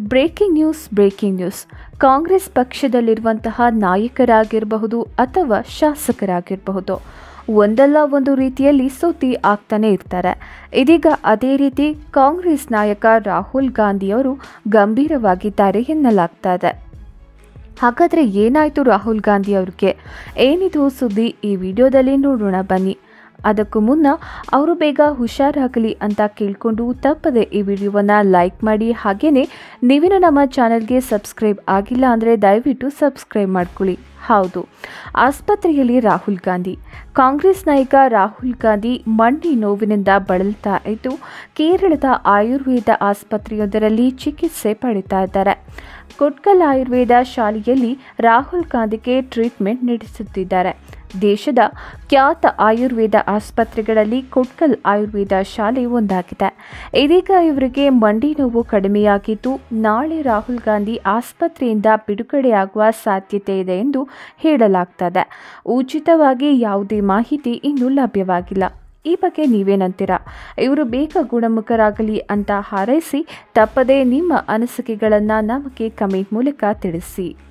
breaking news breaking news Congress ಪಕ್ಷದಲ್ಲಿರುವಂತಹ ನಾಯಕರಾಗಿರಬಹುದು ಅಥವಾ ಶಾಸಕರಾಗಿರಬಹುದು ಒಂದಲ್ಲ ಒಂದು ರೀತಿಯಲ್ಲಿ ಸುದ್ದಿ ಆಗ್ತಾನೆ ಇರ್ತಾರೆ ಇದೀಗ ಅದೇ ರೀತಿ ಕಾಂಗ್ರೆಸ್ ನಾಯಕ ರಾಹುಲ್ ಗಾಂಧಿಯವರು ಗಂಭೀರವಾಗಿದ್ದಾರೆ ಎನ್ನಲಾಗ್ತಾ ಇದೆ ಹಾಗಾದರೆ ಏನಾಯಿತು ರಾಹುಲ್ ಗಾಂಧಿ ಅವ್ರಿಗೆ ಏನಿದು ಸುದ್ದಿ ಈ ವಿಡಿಯೋದಲ್ಲಿ ನೋಡೋಣ ಬನ್ನಿ ಅದಕ್ಕೂ ಮುನ್ನ ಅವರು ಬೇಗ ಹುಷಾರಾಗಲಿ ಅಂತ ಕೇಳಿಕೊಂಡು ತಪ್ಪದೆ ಈ ವಿಡಿಯೋವನ್ನು ಲೈಕ್ ಮಾಡಿ ಹಾಗೆಯೇ ನೀವಿನ ನಮ್ಮ ಚಾನಲ್ಗೆ ಸಬ್ಸ್ಕ್ರೈಬ್ ಆಗಿಲ್ಲ ಅಂದರೆ ದಯವಿಟ್ಟು ಸಬ್ಸ್ಕ್ರೈಬ್ ಮಾಡ್ಕೊಳ್ಳಿ ಹೌದು ಆಸ್ಪತ್ರೆಯಲ್ಲಿ ರಾಹುಲ್ ಗಾಂಧಿ ಕಾಂಗ್ರೆಸ್ ನಾಯಕ ರಾಹುಲ್ ಗಾಂಧಿ ಮಂಡಿ ನೋವಿನಿಂದ ಬಳಲ್ತಾ ಇದ್ದು ಕೇರಳದ ಆಯುರ್ವೇದ ಆಸ್ಪತ್ರೆಯೊಂದರಲ್ಲಿ ಚಿಕಿತ್ಸೆ ಪಡಿತಾ ಇದ್ದಾರೆ ಕೊಟ್ಕಲ್ ಆಯುರ್ವೇದ ಶಾಲೆಯಲ್ಲಿ ರಾಹುಲ್ ಗಾಂಧಿಗೆ ಟ್ರೀಟ್ಮೆಂಟ್ ನಡೆಸುತ್ತಿದ್ದಾರೆ ದೇಶದ ಖ್ಯಾತ ಆಯುರ್ವೇದ ಆಸ್ಪತ್ರೆಗಳಲ್ಲಿ ಕೊಟ್ಕಲ್ ಆಯುರ್ವೇದ ಶಾಲೆ ಒಂದಾಗಿದೆ ಇದೀಗ ಇವರಿಗೆ ಮಂಡಿ ನೋವು ಕಡಿಮೆಯಾಗಿದ್ದು ನಾಳೆ ರಾಹುಲ್ ಗಾಂಧಿ ಆಸ್ಪತ್ರೆಯಿಂದ ಬಿಡುಗಡೆಯಾಗುವ ಸಾಧ್ಯತೆ ಇದೆ ಎಂದು ಹೇಳಲಾಗ್ತದೆ ಉಚಿತವಾಗಿ ಯಾವುದೇ ಮಾಹಿತಿ ಇನ್ನೂ ಲಭ್ಯವಾಗಿಲ್ಲ ಈ ಬಗ್ಗೆ ನೀವೇನಂತೀರಾ ಇವರು ಬೇಗ ಗುಣಮುಖರಾಗಲಿ ಅಂತ ಹಾರೈಸಿ ತಪ್ಪದೇ ನಿಮ್ಮ ಅನಿಸಿಕೆಗಳನ್ನು ನಮಗೆ ಕಮೆಂಟ್ ಮೂಲಕ ತಿಳಿಸಿ